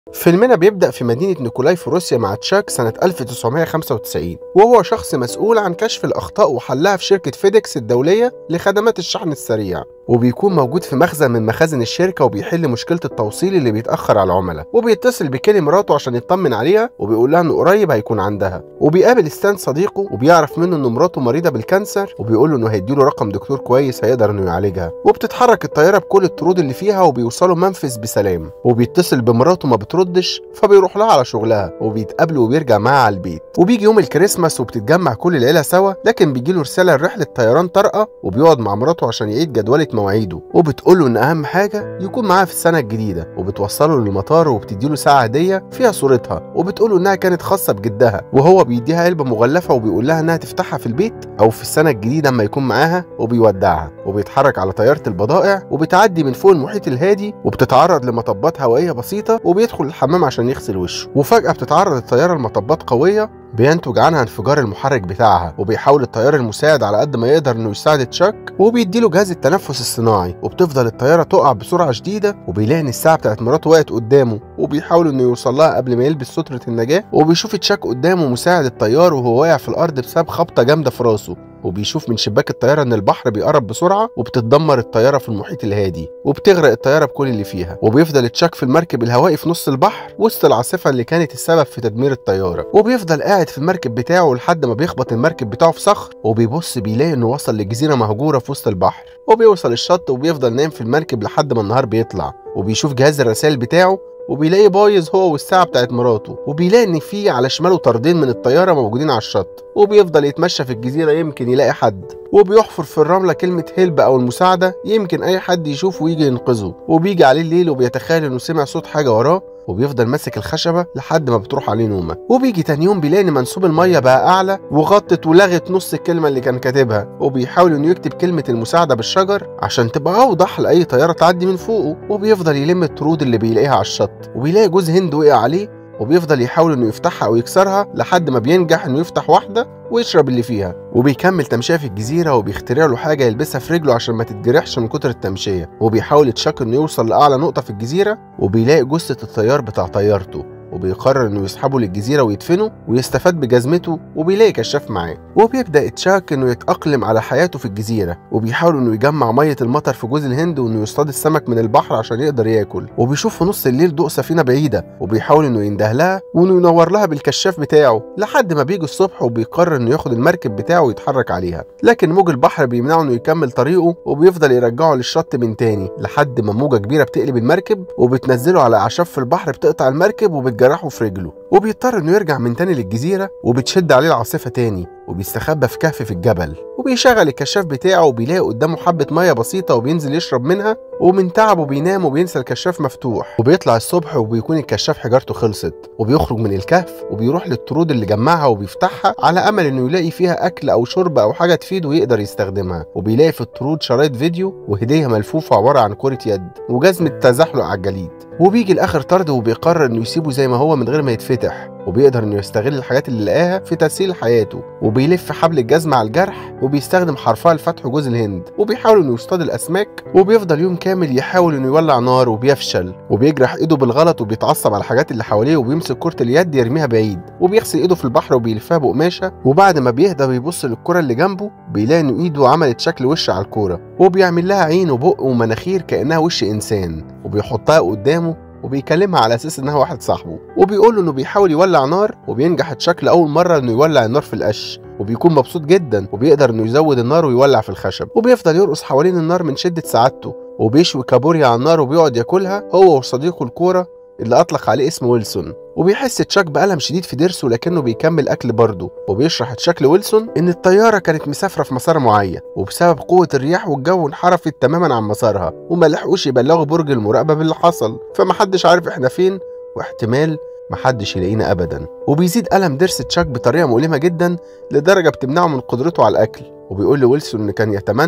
فيلمنا بيبدأ في مدينة نيكولاي في روسيا مع تشاك سنة 1995 وهو شخص مسؤول عن كشف الأخطاء وحلها في شركة فيديكس الدولية لخدمات الشحن السريع وبيكون موجود في مخزن من مخازن الشركة وبيحل مشكلة التوصيل اللي بيتأخر على العملاء وبيتصل بكيلي مراته عشان يطمن عليها وبيقول لها إنه قريب هيكون عندها وبيقابل ستان صديقه وبيعرف منه إن مراته مريضة بالكانسر وبيقول له إنه هيديله رقم دكتور كويس هيقدر إنه يعالجها وبتتحرك الطيارة بكل الطرود اللي فيها وبيوصلوا منفذ بسلام وبيتصل بمراته ما بتردش فبيروح لها على شغلها وبيتقابلوا وبيرجع معاها على البيت وبيجي يوم الكريسماس وبتتجمع كل العيلة سوا لكن بيجيله رسالة لرحلة طيران طارئة وبيقعد مع مراته عشان يعيد جدولة مواعيده وبتقول له ان اهم حاجه يكون معاها في السنه الجديده وبتوصله للمطار وبتديله ساعه هديه فيها صورتها وبتقول له انها كانت خاصه بجدها وهو بيديها علبه مغلفه وبيقول لها انها تفتحها في البيت او في السنه الجديده اما يكون معاها وبيودعها وبيتحرك على طياره البضائع وبتعدي من فوق المحيط الهادي وبتتعرض لمطبات هوائيه بسيطه وبيدخل الحمام عشان يغسل وشه وفجاه بتتعرض الطياره لمطبات قويه بينتج عنها انفجار المحرك بتاعها وبيحاول الطيار المساعد على قد ما يقدر انه يساعد تشاك وبيديله جهاز التنفس الصناعي وبتفضل الطياره تقع بسرعه شديده وبيلاقي ان الساعه بتاعت مراته وقعت قدامه وبيحاول انه يوصل لها قبل ما يلبس ستره النجاه وبيشوف تشاك قدامه مساعد الطيار وهو واقع في الارض بسبب خبطه جامده في راسه وبيشوف من شباك الطيارة إن البحر بيقرب بسرعة وبتتدمر الطيارة في المحيط الهادي وبتغرق الطيارة بكل اللي فيها وبيفضل تشاك في المركب الهوائي في نص البحر وسط العاصفة اللي كانت السبب في تدمير الطيارة وبيفضل قاعد في المركب بتاعه لحد ما بيخبط المركب بتاعه في صخر وبيبص بيلاقي إنه وصل لجزيرة مهجورة في وسط البحر وبيوصل الشط وبيفضل نايم في المركب لحد ما النهار بيطلع وبيشوف جهاز الرسائل بتاعه وبيلاقي بايظ هو والساعة بتاعت مراته وبيلاقي إن في على شماله طردين من الطيارة موجودين على الشط وبيفضل يتمشى في الجزيرة يمكن يلاقي حد وبيحفر في الرملة كلمة هيلب أو المساعدة يمكن أي حد يشوفه ويجي ينقذه وبيجي عليه الليل وبيتخيل إنه سمع صوت حاجة وراه وبيفضل ماسك الخشبة لحد ما بتروح عليه نومة وبيجي تاني يوم بيلاقي ان منسوب المية بقى أعلى وغطت ولغت نص الكلمة اللي كان كاتبها وبيحاول انه يكتب كلمة المساعدة بالشجر عشان تبقى أوضح لأي طيارة تعدي من فوقه وبيفضل يلم الطرود اللي بيلاقيها على الشط وبيلاقي جوز هند وقع عليه وبيفضل يحاول انه يفتحها او يكسرها لحد ما بينجح انه يفتح واحده ويشرب اللي فيها وبيكمل تمشيه في الجزيره وبيخترع له حاجه يلبسها في رجله عشان ما تتجرحش من كتر التمشيه وبيحاول يتشك انه يوصل لاعلى نقطه في الجزيره وبيلاقي جثه الطيار بتاع طيارته وبيقرر انه يسحبه للجزيره ويدفنه ويستفاد بجزمته وبيلاقي كشاف معاه وبيبدا تشاك انه يتاقلم على حياته في الجزيره وبيحاول انه يجمع ميه المطر في جوز الهند وانه يصطاد السمك من البحر عشان يقدر ياكل وبيشوف في نص الليل ضوء سفينه بعيده وبيحاول انه ينده لها وانه ينور لها بالكشاف بتاعه لحد ما بيجي الصبح وبيقرر انه ياخد المركب بتاعه ويتحرك عليها لكن موج البحر بيمنعه انه يكمل طريقه وبيفضل يرجعه للشط من تاني لحد ما موجه كبيره بتقلب المركب وبتنزله على اعشاب في البحر بتقطع المركب وبتجرحه في رجله وبيضطر انه يرجع من تاني للجزيره وبتشد عليه العاصفه تاني وبيستخبى في كهف في الجبل وبيشغل الكشاف بتاعه وبيلاقي قدامه حبة مية بسيطة وبينزل يشرب منها ومن تعبه بينام وبينسى الكشاف مفتوح وبيطلع الصبح وبيكون الكشاف حجارته خلصت وبيخرج من الكهف وبيروح للطرود اللي جمعها وبيفتحها على امل انه يلاقي فيها اكل او شرب او حاجه تفيده ويقدر يستخدمها وبيلاقي في الطرود شرايط فيديو وهديه ملفوفه عباره عن كره يد وجزمه تزحلق على الجليد وبيجي لاخر طرد وبيقرر انه يسيبه زي ما هو من غير ما يتفتح وبيقدر انه يستغل الحاجات اللي لقاها في تسهيل حياته وبيلف حبل الجزمة على الجرح وبيستخدم حرفها لفتح جوز الهند وبيحاول انه يصطاد الاسماك وبيفضل يوم كامل يحاول انه يولع نار وبيفشل وبيجرح ايده بالغلط وبيتعصب على الحاجات اللي حواليه وبيمسك كرة اليد يرميها بعيد وبيغسل ايده في البحر وبيلفها بقماشة وبعد ما بيهدى ويبص للكرة اللي جنبه بيلاقي انه ايده عملت شكل وش على الكورة وبيعمل لها عين وبق ومناخير كأنها وش انسان وبيحطها قدامه وبيكلمها على اساس انها واحد صاحبه وبيقول له انه بيحاول يولع نار وبينجح تشكل اول مره انه يولع النار في القش وبيكون مبسوط جدا وبيقدر انه يزود النار ويولع في الخشب وبيفضل يرقص حوالين النار من شده سعادته وبيشوي كابوريا على النار وبيقعد ياكلها هو وصديقه الكوره اللي اطلق عليه اسم ويلسون وبيحس تشاك بألم شديد في ضرسه لكنه بيكمل أكل برضه وبيشرح تشاك لويلسون إن الطيارة كانت مسافرة في مسار معين وبسبب قوة الرياح والجو انحرفت تماما عن مسارها وما لحقوش يبلغوا برج المراقبة باللي حصل فمحدش عارف إحنا فين واحتمال محدش يلاقينا أبدا وبيزيد ألم ضرس تشاك بطريقة مؤلمة جدا لدرجة بتمنعه من قدرته على الأكل وبيقول لويلسون إن كان يتمنى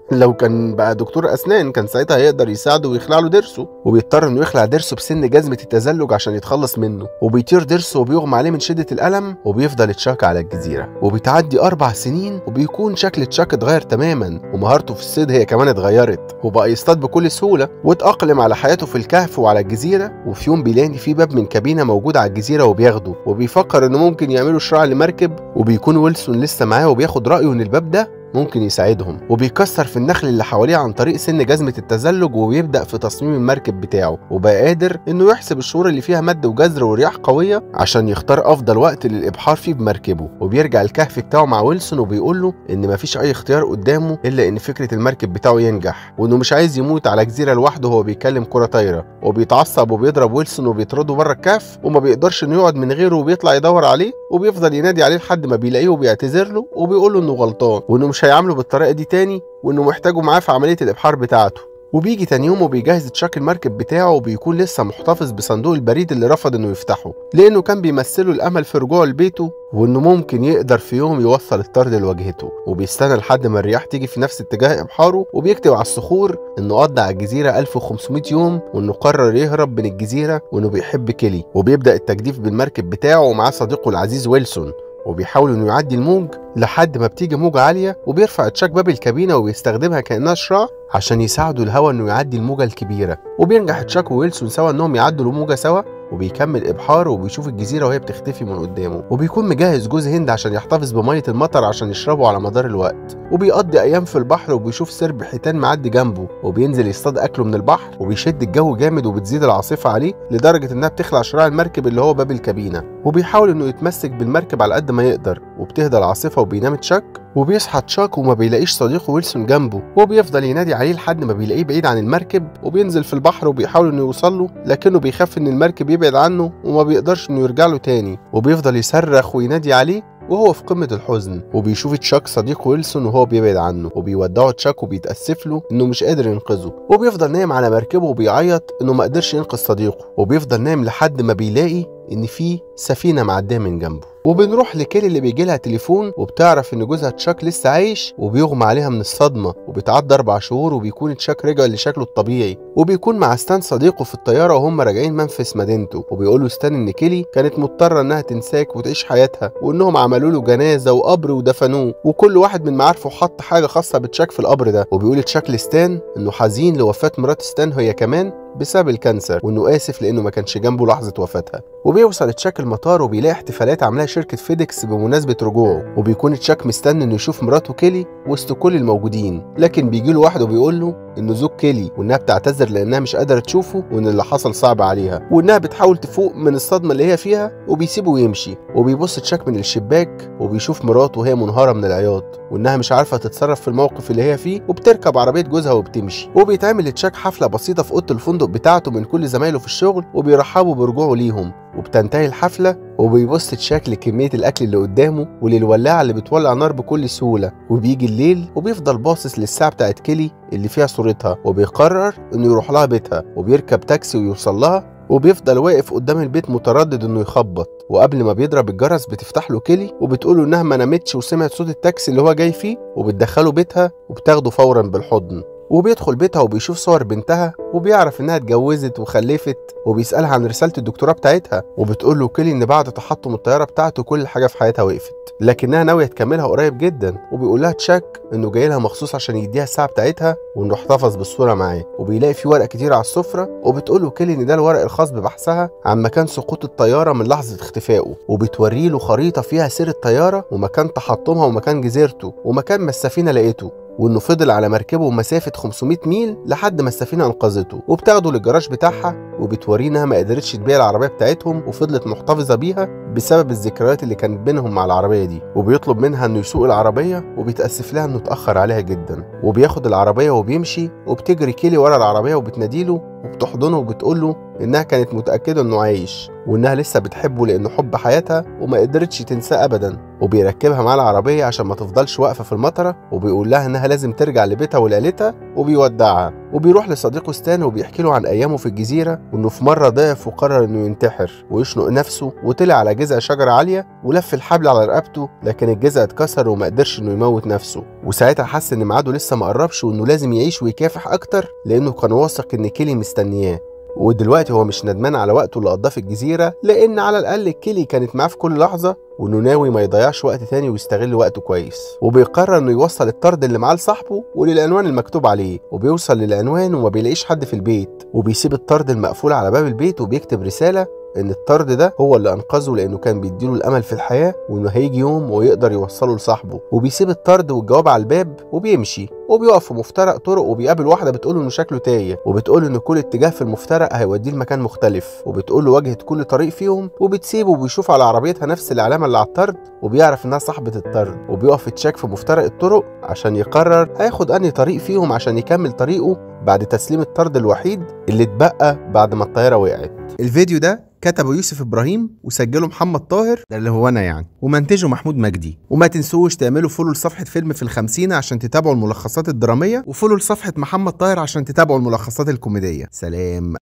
لو كان بقى دكتور اسنان كان ساعتها هيقدر يساعده ويخلع له ضرسه وبيضطر انه يخلع ضرسه بسن جزمه التزلج عشان يتخلص منه وبيطير ضرسه وبيغمى عليه من شده الالم وبيفضل تشاك على الجزيره وبيتعدي اربع سنين وبيكون شكل تشاك اتغير تماما ومهارته في الصيد هي كمان اتغيرت وبقى يصطاد بكل سهوله واتاقلم على حياته في الكهف وعلى الجزيره وفي يوم بيلاقي في باب من كابينه موجود على الجزيره وبياخده وبيفكر انه ممكن يعملوا شراع لمركب وبيكون ويلسون لسه معاه وبياخد رايه ان الباب ده ممكن يساعدهم وبيكسر في النخل اللي حواليه عن طريق سن جزمة التزلج وبيبدأ في تصميم المركب بتاعه وبقى قادر انه يحسب الشهور اللي فيها مد وجزر ورياح قوية عشان يختار افضل وقت للابحار فيه بمركبه وبيرجع الكهف بتاعه مع ويلسون وبيقول له ان مفيش اي اختيار قدامه الا ان فكرة المركب بتاعه ينجح وانه مش عايز يموت على جزيرة لوحده وهو بيكلم كرة طايرة وبيتعصب وبيضرب ويلسون وبيطرده بره الكهف وما بيقدرش انه يقعد من غيره وبيطلع يدور عليه وبيفضل ينادي عليه لحد ما بيلاقيه وبيعتذر له وبيقول له انه غلطان وانه مش هيعامله بالطريقه دي تاني وانه محتاجه معاه في عمليه الابحار بتاعته وبيجي تاني يوم وبيجهز تشاك المركب بتاعه وبيكون لسه محتفظ بصندوق البريد اللي رفض انه يفتحه لانه كان بيمثله الامل في رجوعه لبيته وانه ممكن يقدر في يوم يوصل الطرد لواجهته وبيستنى لحد ما الرياح تيجي في نفس اتجاه ابحاره وبيكتب على الصخور انه قضى على الجزيره 1500 يوم وانه قرر يهرب من الجزيره وانه بيحب كيلي وبيبدا التجديف بالمركب بتاعه ومعاه صديقه العزيز ويلسون وبيحاول انه يعدي الموج لحد ما بتيجي موجة عالية وبيرفع تشاك باب الكابينة وبيستخدمها كأنها شراع عشان يساعدوا الهواء انه يعدي الموجة الكبيرة وبينجح تشاك وويلسون سوا انهم يعدوا الموجة سوا وبيكمل ابحاره وبيشوف الجزيره وهي بتختفي من قدامه وبيكون مجهز جوز هند عشان يحتفظ بميه المطر عشان يشربه على مدار الوقت وبيقضي ايام في البحر وبيشوف سرب حيتان معدي جنبه وبينزل يصطاد اكله من البحر وبيشد الجو جامد وبتزيد العاصفه عليه لدرجه انها بتخلع شراع المركب اللي هو باب الكابينه وبيحاول انه يتمسك بالمركب على قد ما يقدر وبتهدى العاصفه وبينام تشاك وبيصحى تشاك وما بيلاقيش صديقه ويلسون جنبه وبيفضل ينادي عليه لحد ما بيلاقيه بعيد عن المركب وبينزل في البحر وبيحاول انه يوصل له لكنه بيخاف ان المركب يبعد عنه وما بيقدرش انه يرجع له تاني وبيفضل يصرخ وينادي عليه وهو في قمة الحزن وبيشوف تشاك صديقه ويلسون وهو بيبعد عنه وبيودعه تشاك وبيتأسف له انه مش قادر ينقذه وبيفضل نايم على مركبه وبيعيط انه ما قدرش ينقذ صديقه وبيفضل نايم لحد ما بيلاقي ان في سفينة معدية من جنبه وبنروح لكيلي اللي بيجي لها تليفون وبتعرف ان جوزها تشاك لسه عايش وبيغمى عليها من الصدمه وبتعدي اربع شهور وبيكون تشاك رجع لشكله الطبيعي وبيكون مع ستان صديقه في الطياره وهم راجعين منفس مدينته وبيقول له ستان ان كيلي كانت مضطره انها تنساك وتعيش حياتها وانهم عملوا له جنازه وقبر ودفنوه وكل واحد من معارفه حط حاجه خاصه بتشاك في القبر ده وبيقول تشاك لستان انه حزين لوفاه مرات ستان هي كمان بسبب الكانسر وانه اسف لانه ما كانش جنبه لحظه وفاتها وبيوصل تشاك المطار وبيلاقي احتفالات عاملاها شركه فيديكس بمناسبه رجوعه وبيكون تشاك مستني انه يشوف مراته كيلي وسط كل الموجودين لكن بيجي له واحد وبيقول له انه زوج كيلي وانها بتعتذر لانها مش قادره تشوفه وان اللي حصل صعب عليها وانها بتحاول تفوق من الصدمه اللي هي فيها وبيسيبه ويمشي وبيبص تشاك من الشباك وبيشوف مراته وهي منهاره من العياط وانها مش عارفه تتصرف في الموقف اللي هي فيه وبتركب عربيه جوزها وبتمشي وبيتعمل لتشاك حفله بسيطه في اوضه الفندق بتاعته من كل زمايله في الشغل وبيرحبوا برجوعه ليهم وبتنتهي الحفلة وبيبص تشاك لكمية الأكل اللي قدامه وللولاعة اللي بتولع نار بكل سهولة وبيجي الليل وبيفضل باصص للساعة بتاعت كيلي اللي فيها صورتها وبيقرر إنه يروح لها بيتها وبيركب تاكسي ويوصل لها وبيفضل واقف قدام البيت متردد انه يخبط وقبل ما بيضرب الجرس بتفتح له كيلي وبتقول له انها ما نامتش وسمعت صوت التاكسي اللي هو جاي فيه وبتدخله بيتها وبتاخده فورا بالحضن وبيدخل بيتها وبيشوف صور بنتها وبيعرف انها اتجوزت وخلفت وبيسالها عن رساله الدكتوراه بتاعتها وبتقول له كيلي ان بعد تحطم الطياره بتاعته كل حاجه في حياتها وقفت لكنها ناويه تكملها قريب جدا وبيقول لها تشاك انه جاي لها مخصوص عشان يديها الساعه بتاعتها وانه احتفظ بالصوره معاه وبيلاقي في ورق كتير على السفره وبتقول له كيلي ان ده الورق الخاص ببحثها عن مكان سقوط الطياره من لحظه اختفائه وبتوري له خريطه فيها سير الطياره ومكان تحطمها ومكان جزيرته ومكان ما السفينه لقيته وانه فضل على مركبه مسافه 500 ميل لحد ما السفينه انقذته وبتاخده للجراج بتاعها وبتوريه انها ما قدرتش تبيع العربيه بتاعتهم وفضلت محتفظه بيها بسبب الذكريات اللي كانت بينهم مع العربيه دي وبيطلب منها انه يسوق العربيه وبيتاسف لها انه اتاخر عليها جدا وبياخد العربيه وبيمشي وبتجري كيلي ورا العربيه وبتناديله وبتحضنه وبتقول له انها كانت متاكده انه عايش وإنها لسه بتحبه لأنه حب حياتها وما قدرتش تنساه أبدا وبيركبها معاه العربية عشان ما تفضلش واقفة في المطرة وبيقول لها إنها لازم ترجع لبيتها ولعيلتها وبيودعها وبيروح لصديقه ستان وبيحكي له عن أيامه في الجزيرة وإنه في مرة ضعف وقرر إنه ينتحر ويشنق نفسه وطلع على جذع شجرة عالية ولف الحبل على رقبته لكن الجذع اتكسر وما قدرش إنه يموت نفسه وساعتها حس إن ميعاده لسه ما قربش وإنه لازم يعيش ويكافح أكتر لأنه كان واثق إن كيلي مستنياه ودلوقتي هو مش ندمان على وقته اللي قضاه في الجزيرة لأن على الأقل كيلي كانت معاه في كل لحظة وإنه ناوي ما يضيعش وقت تاني ويستغل وقته كويس وبيقرر إنه يوصل الطرد اللي معاه لصاحبه وللعنوان المكتوب عليه وبيوصل للعنوان وما بيلاقيش حد في البيت وبيسيب الطرد المقفول على باب البيت وبيكتب رسالة ان الطرد ده هو اللي انقذه لانه كان بيديله الامل في الحياه وانه هيجي يوم ويقدر يوصله لصاحبه وبيسيب الطرد والجواب على الباب وبيمشي وبيقف في مفترق طرق وبيقابل واحده بتقول انه شكله تايه وبتقول ان كل اتجاه في المفترق هيوديه لمكان مختلف وبتقول له واجهه كل طريق فيهم وبتسيبه وبيشوف على عربيتها نفس العلامه اللي على الطرد وبيعرف انها صاحبه الطرد وبيقف يتشاك في مفترق الطرق عشان يقرر هياخد انهي طريق فيهم عشان يكمل طريقه بعد تسليم الطرد الوحيد اللي اتبقى بعد ما الطياره وقعت الفيديو ده كتبه يوسف ابراهيم وسجله محمد طاهر ده اللي هو انا يعني ومنتجه محمود مجدي وما تنسوش تعملوا فولو لصفحه فيلم في الخمسين عشان تتابعوا الملخصات الدراميه وفولو لصفحه محمد طاهر عشان تتابعوا الملخصات الكوميديه سلام